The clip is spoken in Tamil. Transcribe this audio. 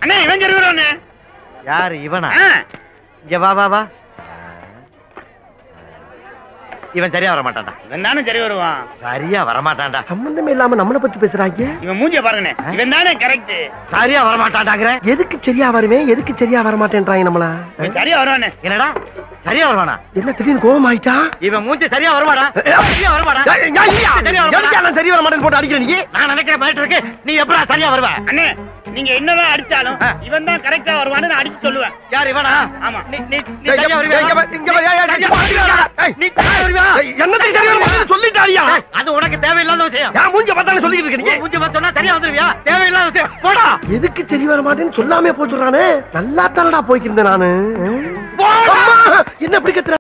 அண்ணே இவன் சரி வருவானே யாரு இவனா ஆ, இங்க வா வா வா இவன் சரியா வர மாட்டான்டா இவன் தானே சரி வருவான் சரியா வர மாட்டான்டா சம்பந்தமே இல்லாம நம்மள பத்தி பேசுறாங்க இவன் மூஞ்சிய பாருங்கண்ணே இவன் தானே கரெக்ட் சரியா வர மாட்டான்டாங்கிற எதுக்கு சரியா வருவேன் எதுக்கு சரியா வர மாட்டேன்றாங்க நம்மள இவன் சரியா வருவானே என்னடா சரியா வருவானா என்ன திடீர்னு கோவம் ஆயிட்டா இவன் மூஞ்சி சரியா வருமாடா சரியா வருமாடா சரியா வருமாடா? சரியா வர மாட்டேன்னு போட்டு அடிக்கிற நீ நான் நினைக்கிற மாதிரி இருக்கு நீ எப்படா சரியா வருவ அண்ணே நீங்க என்னதான் அடிச்சாலும் ஆ. இவன் தான் கரெக்டா வருவான்னு நான் அடிச்சு சொல்லுவேன் யார் இவனா ஆமா. நீ நீ நீ சரியா வருவியா நீ சரியா வருவியா என்ன சரியா வர மாட்டேன்னு சொல்லிட்டாரியா ஏய், அது உனக்கு தேவையில்லாத விஷயம் ஏன் மூஞ்ச பார்த்தானே சொல்லிட்டு இருக்க நீ மூஞ்சி பார்த்து சொன்னா சரியா வந்துருவியா தேவையில்லாத விஷயம் போடா எதுக்கு சரி வர மாட்டேன்னு சொல்லாமே போச்சுறானே நல்லா தானடா போய்க்கிருந்தேன் நானு போடா அம்மா, என்ன இப்படி கத்துற